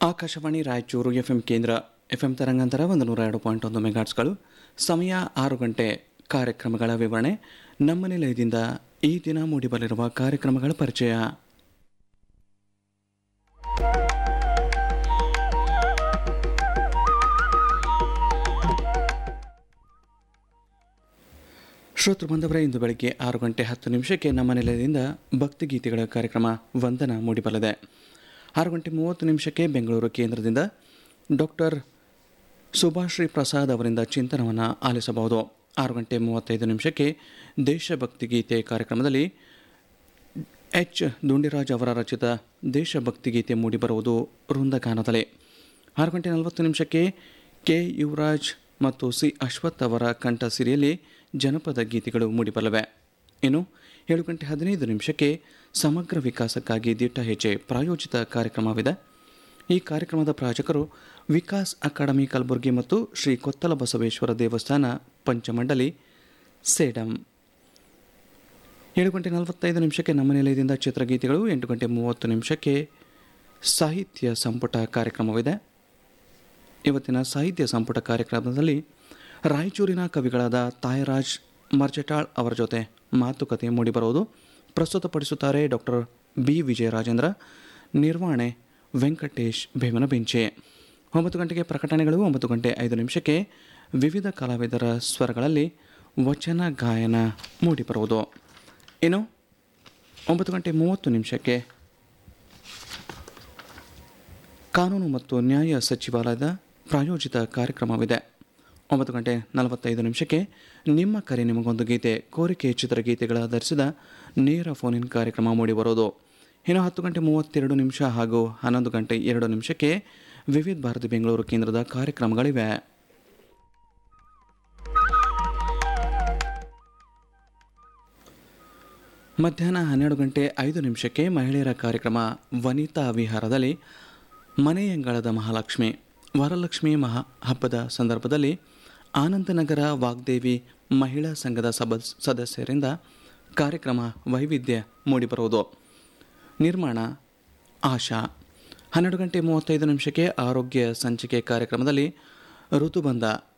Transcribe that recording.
Akashvani Raichur F M ಕೇಂದ್ರ F M ತರಂಗಾಂತರ ಒಂದು ನೂರ ಎರಡು ಪಾಯಿಂಟ್ ಒಂದು ಮೆಗಾಟ್ಸ್ಗಳು ಸಮಯ ಆರು ಗಂಟೆ ಕಾರ್ಯಕ್ರಮಗಳ ವಿವರಣೆ ನಮ್ಮ ನಿಲಯದಿಂದ ಈ ದಿನ ಮೂಡಿಬರಲಿರುವ ಕಾರ್ಯಕ್ರಮಗಳ ಪರಿಚಯ ಶ್ರೋತೃ ಬಂದವರೇ ಇಂದು ಬೆಳಗ್ಗೆ ಆರು ಗಂಟೆ ಹತ್ತು ನಿಮಿಷಕ್ಕೆ ನಮ್ಮ ನಿಲಯದಿಂದ ಭಕ್ತಿಗೀತೆಗಳ ಕಾರ್ಯಕ್ರಮ ವಂದನ ಮೂಡಿಬರಲಿದೆ ಆರು ಗಂಟೆ ಮೂವತ್ತು ನಿಮಿಷಕ್ಕೆ ಬೆಂಗಳೂರು ಕೇಂದ್ರದಿಂದ ಡಾಕ್ಟರ್ ಸುಭಾಶ್ರೀ ಪ್ರಸಾದ್ ಅವರಿಂದ ಚಿಂತನವನ್ನು ಆಲಿಸಬಹುದು ಆರು ಗಂಟೆ ಮೂವತ್ತೈದು ನಿಮಿಷಕ್ಕೆ ದೇಶಭಕ್ತಿ ಗೀತೆ ಕಾರ್ಯಕ್ರಮದಲ್ಲಿ ಎಚ್ ದುಂಡಿರಾಜ್ ಅವರ ರಚಿತ ದೇಶಭಕ್ತಿ ಗೀತೆ ಮೂಡಿಬರುವುದು ವೃಂದಗಾನದಲ್ಲಿ ಆರು ಗಂಟೆ ನಲವತ್ತು ನಿಮಿಷಕ್ಕೆ ಕೆ ಯುವರಾಜ್ ಮತ್ತು ಸಿ ಅಶ್ವಥ್ ಅವರ ಕಂಠ ಸಿರಿಯಲ್ಲಿ ಜನಪದ ಗೀತೆಗಳು ಮೂಡಿಬರಲಿವೆ ಇನ್ನು ಏಳು ಗಂಟೆ ಹದಿನೈದು ನಿಮಿಷಕ್ಕೆ ಸಮಗ್ರ ವಿಕಾಸಕ್ಕಾಗಿ ದಿಟ್ಟ ಹೆಜ್ಜೆ ಪ್ರಾಯೋಜಿತ ಕಾರ್ಯಕ್ರಮವಿದೆ ಈ ಕಾರ್ಯಕ್ರಮದ ಪ್ರಾಯೋಜಕರು ವಿಕಾಸ್ ಅಕಾಡೆಮಿ ಕಲಬುರಗಿ ಮತ್ತು ಶ್ರೀ ಕೊತ್ತಲ ಬಸವೇಶ್ವರ ದೇವಸ್ಥಾನ ಪಂಚಮಂಡಲಿ ಸೇಡಂ ಏಳು ಗಂಟೆ ನಲವತ್ತೈದು ನಿಮಿಷಕ್ಕೆ ನಮ್ಮ ನಿಲಯದಿಂದ ಚಿತ್ರಗೀತೆಗಳು ಎಂಟು ಗಂಟೆ ಮೂವತ್ತು ನಿಮಿಷಕ್ಕೆ ಸಾಹಿತ್ಯ ಸಂಪುಟ ಕಾರ್ಯಕ್ರಮವಿದೆ ಇವತ್ತಿನ ಸಾಹಿತ್ಯ ಸಂಪುಟ ಕಾರ್ಯಕ್ರಮದಲ್ಲಿ ರಾಯಚೂರಿನ ಕವಿಗಳಾದ ತಾಯರಾಜ್ ಮರ್ಜಟಾಳ್ ಅವರ ಜೊತೆ ಮಾತುಕತೆ ಮೂಡಿಬರುವುದು ಪ್ರಸ್ತುತಪಡಿಸುತ್ತಾರೆ ಡಾಕ್ಟರ್ ಬಿ ವಿಜಯರಾಜೇಂದ್ರ ನಿರ್ವಹಣೆ ವೆಂಕಟೇಶ್ ಬೇವನಬೆಂಚೆ ಒಂಬತ್ತು ಗಂಟೆಗೆ ಪ್ರಕಟಣೆಗಳು ಒಂಬತ್ತು ಗಂಟೆ ಐದು ನಿಮಿಷಕ್ಕೆ ವಿವಿಧ ಕಲಾವಿದರ ಸ್ವರಗಳಲ್ಲಿ ವಚನ ಗಾಯನ ಮೂಡಿಬರುವುದು ಇನ್ನು ಒಂಬತ್ತು ಗಂಟೆ ಮೂವತ್ತು ನಿಮಿಷಕ್ಕೆ ಕಾನೂನು ಮತ್ತು ನ್ಯಾಯ ಸಚಿವಾಲಯದ ಪ್ರಾಯೋಜಿತ ಕಾರ್ಯಕ್ರಮವಿದೆ ಒಂಬತ್ತು ಗಂಟೆ ನಲವತ್ತೈದು ನಿಮಿಷಕ್ಕೆ ನಿಮ್ಮ ಕರೆ ನಿಮಗೊಂದು ಗೀತೆ ಕೋರಿಕೆ ಚಿತ್ರಗೀತೆಗಳ ಧರಿಸಿದ ನೇರ ಫೋನ್ ಇನ್ ಕಾರ್ಯಕ್ರಮ ಮೂಡಿಬರುವುದು ಇನ್ನು ಹತ್ತು ಗಂಟೆ ಮೂವತ್ತೆರಡು ನಿಮಿಷ ಹಾಗೂ ಹನ್ನೊಂದು ಗಂಟೆ ಎರಡು ನಿಮಿಷಕ್ಕೆ ವಿವಿಧ ಭಾರತಿ ಬೆಂಗಳೂರು ಕೇಂದ್ರದ ಕಾರ್ಯಕ್ರಮಗಳಿವೆ ಮಧ್ಯಾಹ್ನ ಹನ್ನೆರಡು ಗಂಟೆ ಐದು ನಿಮಿಷಕ್ಕೆ ಮಹಿಳೆಯರ ಕಾರ್ಯಕ್ರಮ ವನಿತಾ ವಿಹಾರದಲ್ಲಿ ಮನೆಯಂಗಳದ ಮಹಾಲಕ್ಷ್ಮಿ ವರಲಕ್ಷ್ಮಿ ಮಹಾ ಹಬ್ಬದ ಸಂದರ್ಭದಲ್ಲಿ ಆನಂದನಗರ ವಾಗ್ದೇವಿ ಮಹಿಳಾ ಸಂಘದ ಸಬ ಸದಸ್ಯರಿಂದ ಕಾರ್ಯಕ್ರಮ ವೈವಿಧ್ಯ ಮೂಡಿಬರುವುದು ನಿರ್ಮಾಣ ಆಶಾ ಹನ್ನೆರಡು ಗಂಟೆ ಮೂವತ್ತೈದು ನಿಮಿಷಕ್ಕೆ ಆರೋಗ್ಯ ಸಂಚಿಕೆ ಕಾರ್ಯಕ್ರಮದಲ್ಲಿ ಋತುಬಂಧ